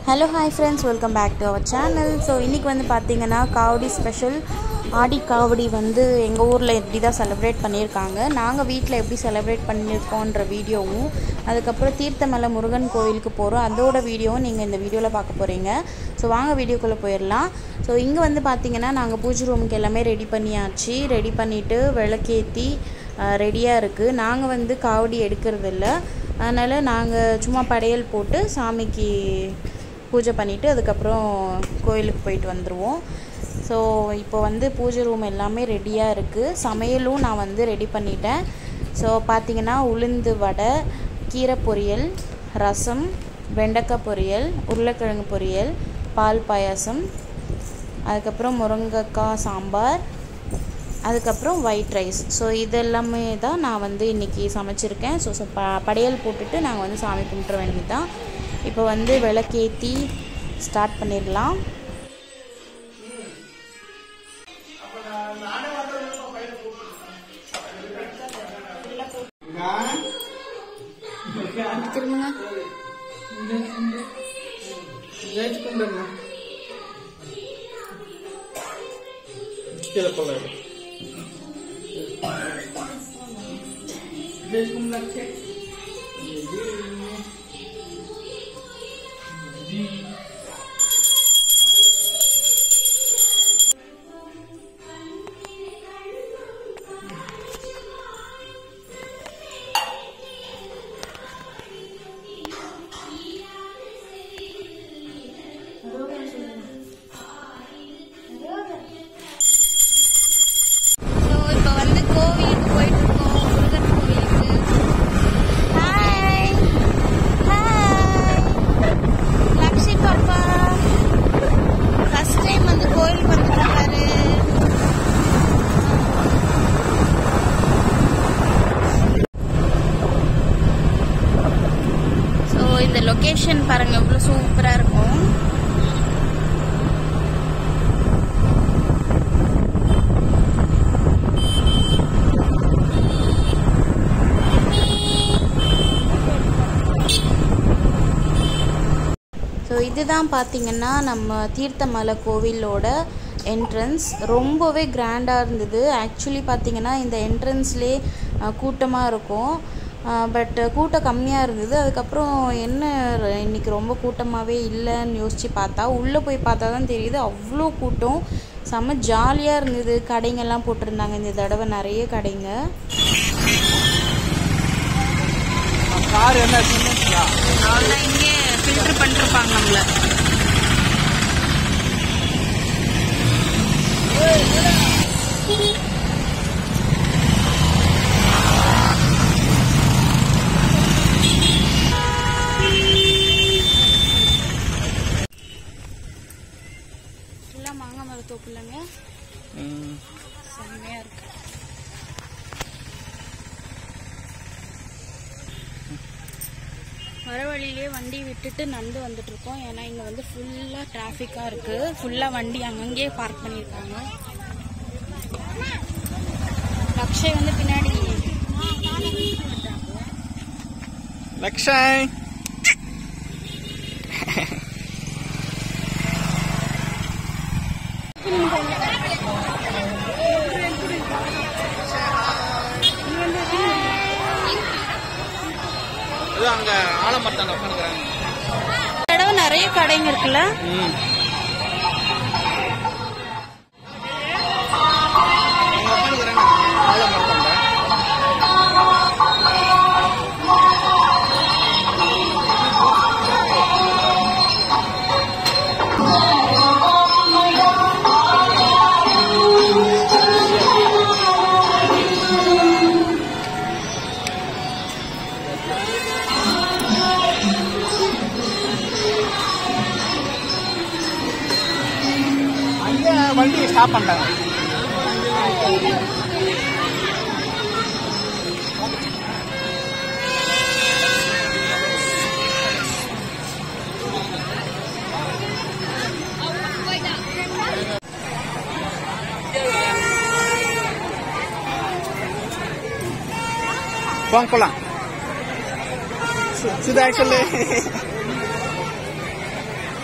Hello hi friends welcome back to our channel so இன்றைக்கி வந்து பார்த்தீங்கன்னா காவடி ஸ்பெஷல் ஆடி காவடி வந்து எங்கள் ஊரில் எப்படி தான் செலிப்ரேட் பண்ணியிருக்காங்க நாங்கள் வீட்டில் எப்படி செலிப்ரேட் பண்ணியிருக்கோன்ற வீடியோவும் அதுக்கப்புறம் தீர்த்தமலை முருகன் கோவிலுக்கு போகிறோம் அதோட வீடியோவும் நீங்கள் இந்த வீடியோவில் பார்க்க போகிறீங்க ஸோ வாங்க வீடியோக்குள்ளே போயிடலாம் ஸோ இங்கே வந்து பார்த்தீங்கன்னா நாங்கள் பூஜை ரூமுக்கு எல்லாமே ரெடி பண்ணியாச்சு ரெடி பண்ணிவிட்டு விளக்கேற்றி ரெடியாக இருக்குது நாங்கள் வந்து காவடி எடுக்கிறது இல்லை அதனால் நாங்கள் சும்மா படையல் போட்டு சாமிக்கு பூஜை பண்ணிவிட்டு அதுக்கப்புறம் கோயிலுக்கு போயிட்டு வந்துடுவோம் ஸோ இப்போ வந்து பூஜை ரூம் எல்லாமே ரெடியாக இருக்குது சமையலும் நான் வந்து ரெடி பண்ணிட்டேன் ஸோ பார்த்தீங்கன்னா உளுந்து வடை கீரை பொரியல் ரசம் வெண்டைக்காய் பொரியல் உருளைக்கிழங்கு பொரியல் பால் பாயாசம் அதுக்கப்புறம் முருங்கைக்காய் சாம்பார் அதுக்கப்புறம் ஒயிட் ரைஸ் ஸோ இதெல்லாமே தான் நான் வந்து இன்றைக்கி சமைச்சிருக்கேன் ஸோ ஸோ ப படையல் போட்டுட்டு நாங்கள் வந்து சாமி கும்பிட்ற வேண்டியது தான் இப்போ வந்து விளக்கேற்றி ஸ்டார்ட் பண்ணிடலாம் திரும்புங்க ஸோ இப்போ வந்து கோவிலுக்கு போயிட்டு இருக்கோம் முருகன் கோவிலுக்கு ஹாய் ஹாய் லக்ஷி பாப்பா ஃபர்ஸ்ட் டைம் வந்து கோயிலுக்கு வந்துருக்காரு ஸோ இந்த லொக்கேஷன் பாருங்க எவ்வளோ சூப்பராக இருக்கும் ஸோ இதுதான் பார்த்தீங்கன்னா நம்ம தீர்த்தமலை கோவிலோட என்ட்ரன்ஸ் ரொம்பவே கிராண்டாக இருந்தது ஆக்சுவலி பார்த்தீங்கன்னா இந்த என்ட்ரன்ஸ்லேயே கூட்டமாக இருக்கும் பட் கூட்டம் கம்மியாக இருந்தது அதுக்கப்புறம் என்ன ர- இன்னைக்கு ரொம்ப கூட்டமாகவே இல்லைன்னு யோசித்து பார்த்தா உள்ளே போய் பார்த்தா தான் தெரியுது அவ்வளோ கூட்டம் செம்ம ஜாலியாக இருந்தது கடைங்கெல்லாம் போட்டிருந்தாங்க இந்த தடவை நிறைய கடைங்க கார் என்ன சின்னதா? அவ்வளோதான் இங்கே ஃபில்டர் பண்ணிருப்பாங்க நம்மள ஃபுல்லாக மாங்காய் மரம் தோப்புலங்க ம். செம்மையாக இருக்கு வர வழியிலே வண்டி விட்டுட்டு நடந்து வந்துட்டு இருக்கோம் ஏன்னா இங்க வந்து ஃபுல்லா டிராஃபிக்கா இருக்கு ஃபுல்லா வண்டி அங்கங்கே பார்க் பண்ணியிருக்காங்க லக்ஷய் வந்து பின்னாடி லக்ஷய் இது அங்க ஆலமரத்தாண்ட உட்காந்துக்கிறாங்க தடவை நிறைய கடைங்க இருக்குல்ல ம் அங்க உட்காந்துக்கிறாங்க ஆலமரத்தாண்ட அங்க வண்டியை ஸ்டாப் பண்ணிட்டாங்க வாங்க போலாம் சு- சுதா சொல்லு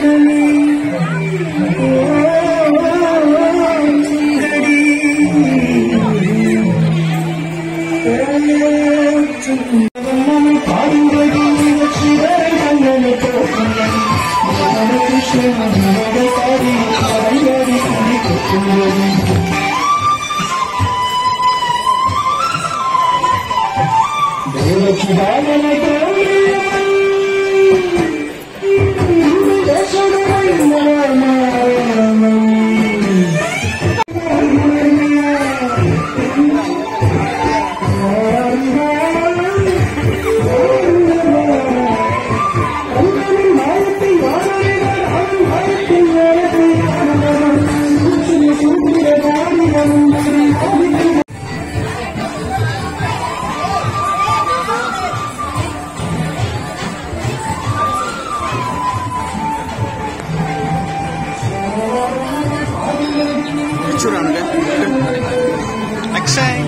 చూడండి నెక్స్ట్ టైం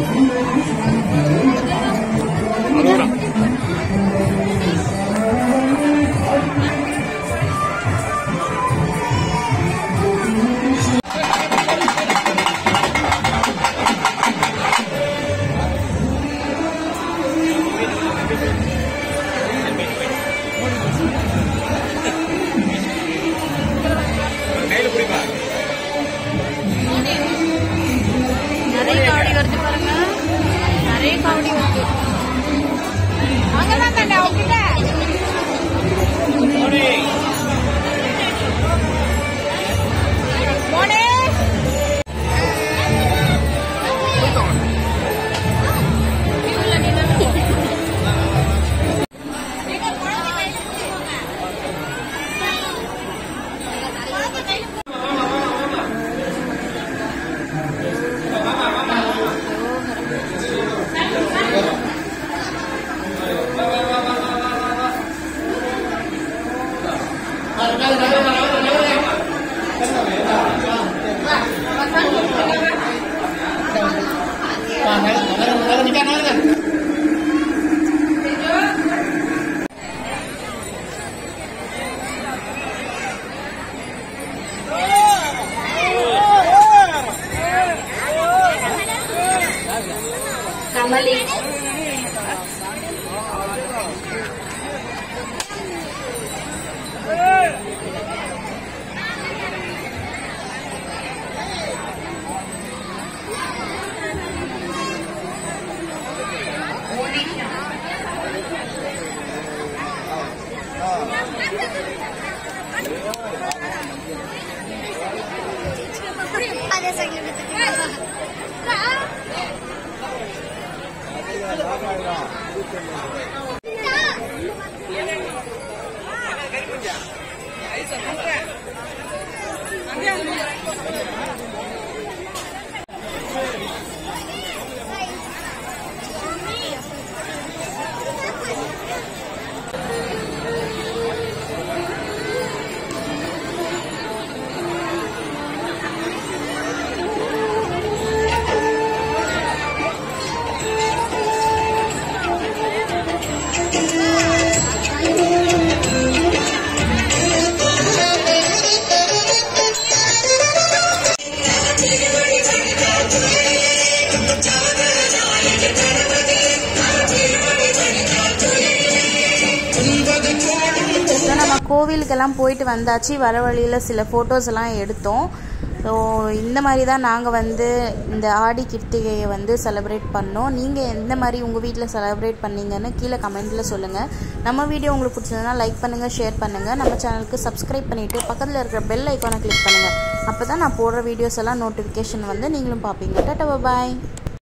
దూరం கையில் பிடிப்பா நிறைய காவடி வருது பாருங்க நிறைய காவடி வருது அங்கதான் தானே அவங்கிட்ட போனே கமலி ஸோ நம்ம கோவிலுக்கெல்லாம் போயிட்டு வந்தாச்சு வர வழியில் சில ஃபோட்டோஸ் எல்லாம் எடுத்தோம் ஸோ இந்த மாதிரி தான் நாங்கள் வந்து இந்த ஆடி கிருத்திகையை வந்து செலிப்ரேட் பண்ணோம் நீங்கள் எந்த மாதிரி உங்கள் வீட்டில் செலிப்ரேட் பண்ணீங்கன்னு கீழே கமெண்ட்டில் சொல்லுங்கள் நம்ம வீடியோ உங்களுக்கு பிடிச்சதுன்னா லைக் பண்ணுங்கள் ஷேர் பண்ணுங்கள் நம்ம சேனலுக்கு சப்ஸ்கிரைப் பண்ணிவிட்டு பக்கத்தில் இருக்கிற பெல் ஐக்கானை கிளிக் பண்ணுங்கள் அப்போ தான் நான் போடுற வீடியோஸ் எல்லாம் நோட்டிஃபிகேஷன் வந்து நீங்களும் பார்ப்பீங்க டாட்டா பாய்